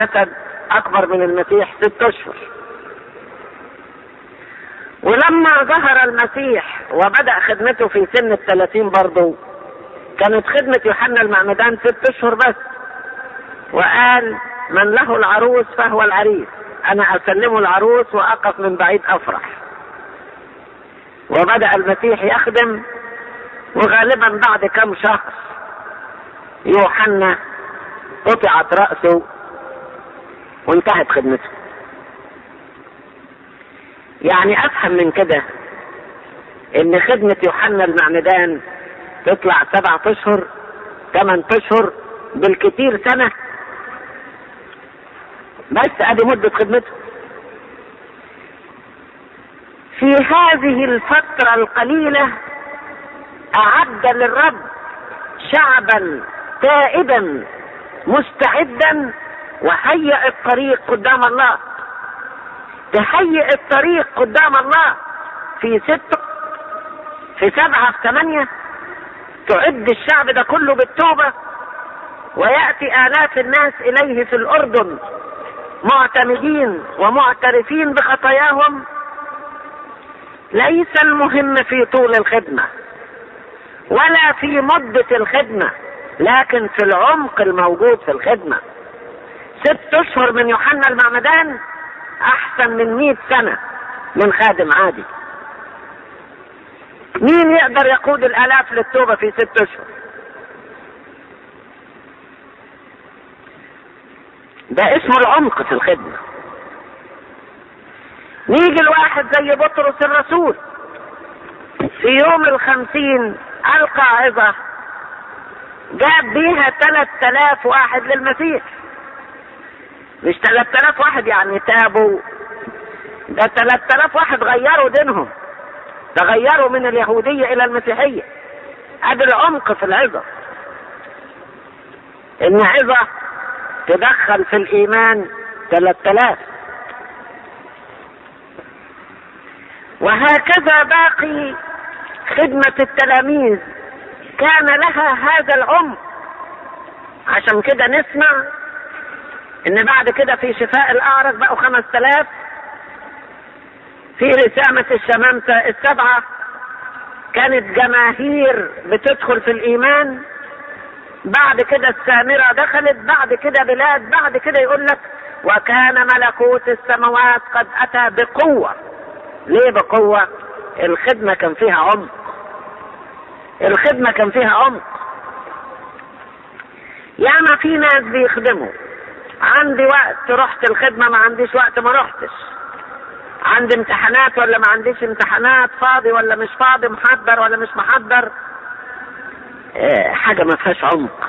جسد اكبر من المسيح ست اشهر ولما ظهر المسيح وبدأ خدمته في سن الثلاثين برضه كانت خدمة يوحنا المعمدان ست اشهر بس وقال من له العروس فهو العريس انا اسلمه العروس واقف من بعيد افرح وبدأ المسيح يخدم وغالبا بعد كم شهر يوحنا قطعت رأسه وانتهت خدمته يعني افهم من كده ان خدمة يوحنا المعمدان تطلع سبعة اشهر ثمان اشهر بالكثير سنة بس ادي مدة خدمته في هذه الفترة القليلة اعد للرب شعبا تائبا مستعدا وهيئ الطريق قدام الله تهيئ الطريق قدام الله في ست في سبعة في ثمانية تعد الشعب ده كله بالتوبة ويأتي آلاف الناس إليه في الأردن معتمدين ومعترفين بخطاياهم ليس المهم في طول الخدمة ولا في مدة الخدمة لكن في العمق الموجود في الخدمة ست اشهر من يوحنا المعمدان احسن من مئة سنة من خادم عادي مين يقدر يقود الالاف للتوبة في ست اشهر ده اسمه العمق في الخدمة نيجي الواحد زي بطرس الرسول في يوم الخمسين ألقى عظة جاب بيها ثلاث آلاف واحد للمسيح مش ثلاث آلاف واحد يعني تابوا ده ثلاث آلاف واحد غيروا دينهم تغيروا من اليهودية إلى المسيحية ادي العمق في العظة إن عظة تدخل في الإيمان ثلاث آلاف وهكذا باقي خدمة التلاميذ كان لها هذا العمق عشان كده نسمع ان بعد كده في شفاء الاعرج بقوا خمس تلاف في رسامة الشمامسة السبعة كانت جماهير بتدخل في الايمان بعد كده السامرة دخلت بعد كده بلاد بعد كده يقول لك وكان ملكوت السماوات قد اتى بقوة ليه بقوة الخدمة كان فيها عمق الخدمة كان فيها عمق ياما في ناس بيخدموا عندي وقت رحت الخدمة ما عنديش وقت ما رحتش عندي امتحانات ولا ما عنديش امتحانات فاضي ولا مش فاضي محضر ولا مش محضر اه حاجة ما فيهاش عمق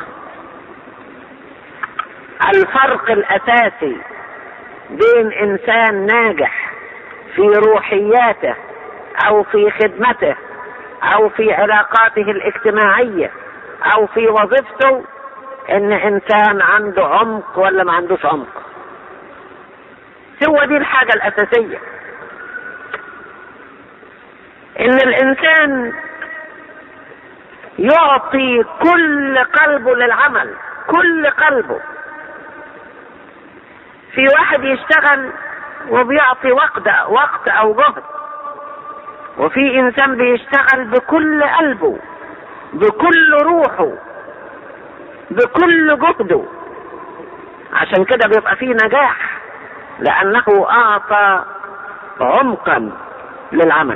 الفرق الاساسي بين انسان ناجح في روحياته او في خدمته او في علاقاته الاجتماعية او في وظيفته ان انسان عنده عمق ولا ما عندوش عمق هو دي الحاجة الاساسية ان الانسان يعطي كل قلبه للعمل كل قلبه في واحد يشتغل وبيعطي وقت وقت او جهد وفي انسان بيشتغل بكل قلبه بكل روحه بكل جهده عشان كده بيبقى فيه نجاح لانه اعطى عمقا للعمل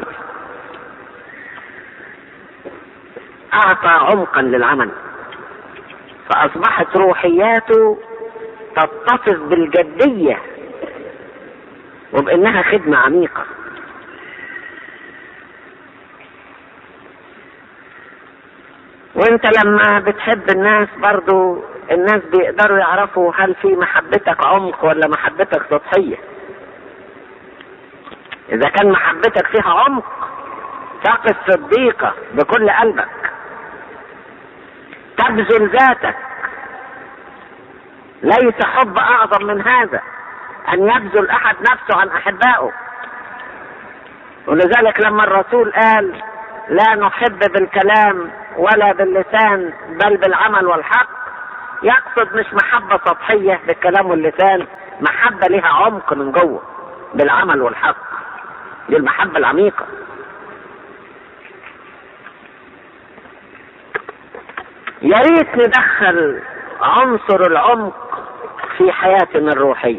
اعطى عمقا للعمل فاصبحت روحياته تتصف بالجديه وبانها خدمه عميقه وانت لما بتحب الناس برضو الناس بيقدروا يعرفوا هل في محبتك عمق ولا محبتك سطحية اذا كان محبتك فيها عمق تقف صديقة بكل قلبك تبذل ذاتك ليس حب اعظم من هذا ان يبذل احد نفسه عن احبائه ولذلك لما الرسول قال لا نحب بالكلام ولا باللسان بل بالعمل والحق يقصد مش محبة سطحية بالكلام واللسان محبة لها عمق من جوه بالعمل والحق دي المحبة العميقة يا ريت ندخل عنصر العمق في حياتنا الروحية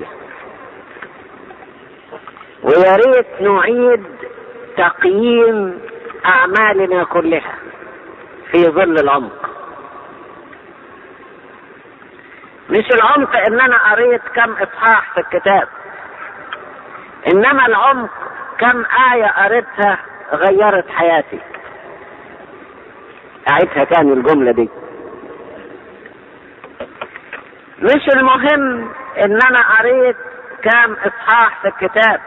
ويا ريت نعيد تقييم أعمالنا كلها في ظل العمق مش العمق ان انا قريت كم اصحاح في الكتاب انما العمق كم آية قريتها غيرت حياتي اعيدها تاني الجملة دي مش المهم ان انا قريت كام اصحاح في الكتاب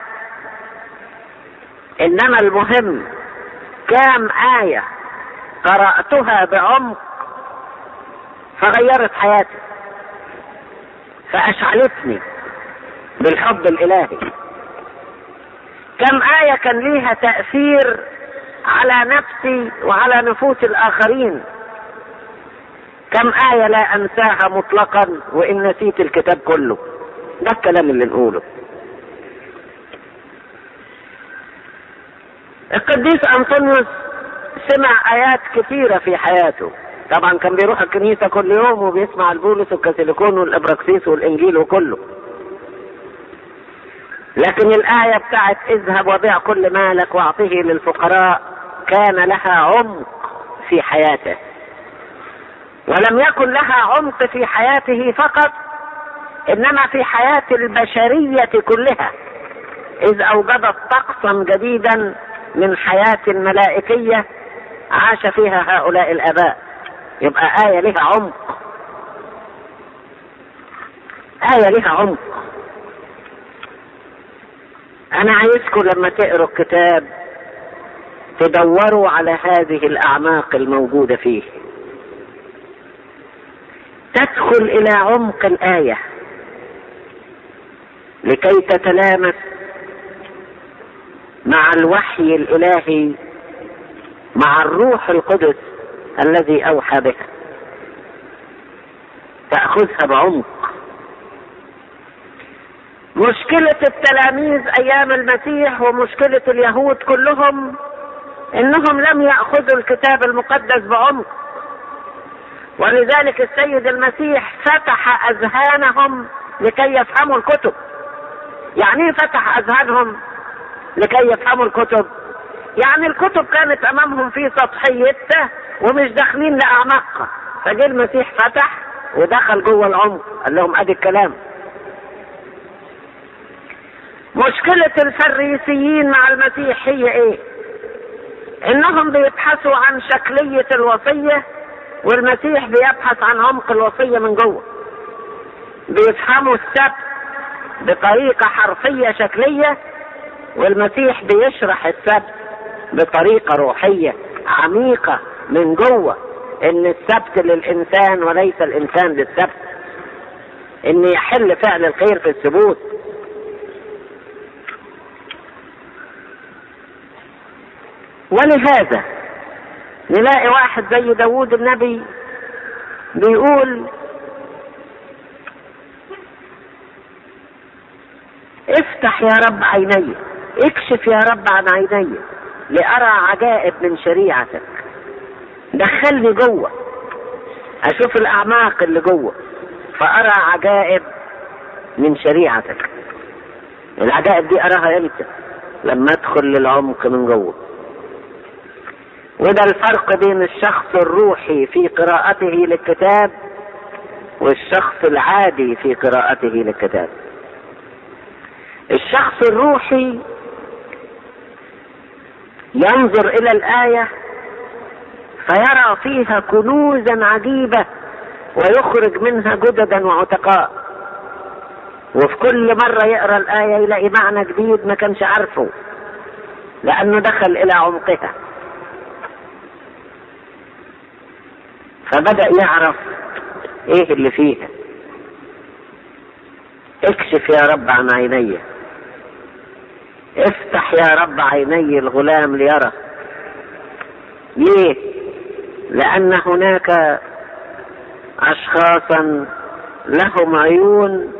انما المهم كام آية قرأتها بعمق فغيرت حياتي فأشعلتني بالحب الإلهي كم آية كان ليها تأثير على نفسي وعلى نفوس الآخرين كم آية لا أنساها مطلقا وإن نسيت الكتاب كله ده الكلام اللي نقوله القديس أنطونيوس سمع آيات كثيرة في حياته طبعا كان بيروح الكنيسة كل يوم وبيسمع البولس والكاثوليكون والإبراكسيس والإنجيل وكله لكن الآية بتاعت اذهب وبيع كل مالك واعطه للفقراء كان لها عمق في حياته ولم يكن لها عمق في حياته فقط انما في حياة البشرية كلها اذ اوجدت طقسا جديدا من حياة ملائكية عاش فيها هؤلاء الاباء يبقى آية لها عمق آية لها عمق أنا عايزكم لما تقروا الكتاب تدوروا على هذه الأعماق الموجودة فيه تدخل إلى عمق الآية لكي تتلامس مع الوحي الإلهي مع الروح القدس الذي أوحى بها تأخذها بعمق مشكلة التلاميذ أيام المسيح ومشكلة اليهود كلهم إنهم لم يأخذوا الكتاب المقدس بعمق ولذلك السيد المسيح فتح أذهانهم لكي يفهموا الكتب يعني ايه فتح أذهانهم لكي يفهموا الكتب يعني الكتب كانت أمامهم في سطحيتها ومش داخلين لأعماقها فجه المسيح فتح ودخل جوه العمق قال لهم ادي الكلام مشكلة الفريسيين مع المسيح هي ايه انهم بيبحثوا عن شكلية الوصية والمسيح بيبحث عن عمق الوصية من جوه بيفهموا السبت بطريقة حرفية شكلية والمسيح بيشرح السبت بطريقة روحية عميقة من جوه ان السبت للانسان وليس الانسان للسبت ان يحل فعل الخير في الثبوت ولهذا نلاقي واحد زي داوود النبي بيقول افتح يا رب عيني اكشف يا رب عن عيني لأرى عجائب من شريعتك دخلني جوه اشوف الاعماق اللي جوه فارى عجائب من شريعتك العجائب دي اراها امتى لما ادخل للعمق من جوه وده الفرق بين الشخص الروحي في قراءته للكتاب والشخص العادي في قراءته للكتاب الشخص الروحي ينظر الى الايه فيرى فيها كنوزا عجيبة ويخرج منها جددا وعتقاء وفي كل مرة يقرأ الآية يلاقي معنى جديد ما كانش عارفه لأنه دخل إلى عمقها فبدأ يعرف إيه اللي فيها اكشف يا رب عن عيني افتح يا رب عيني الغلام ليرى ليه لأن هناك اشخاصا لهم عيون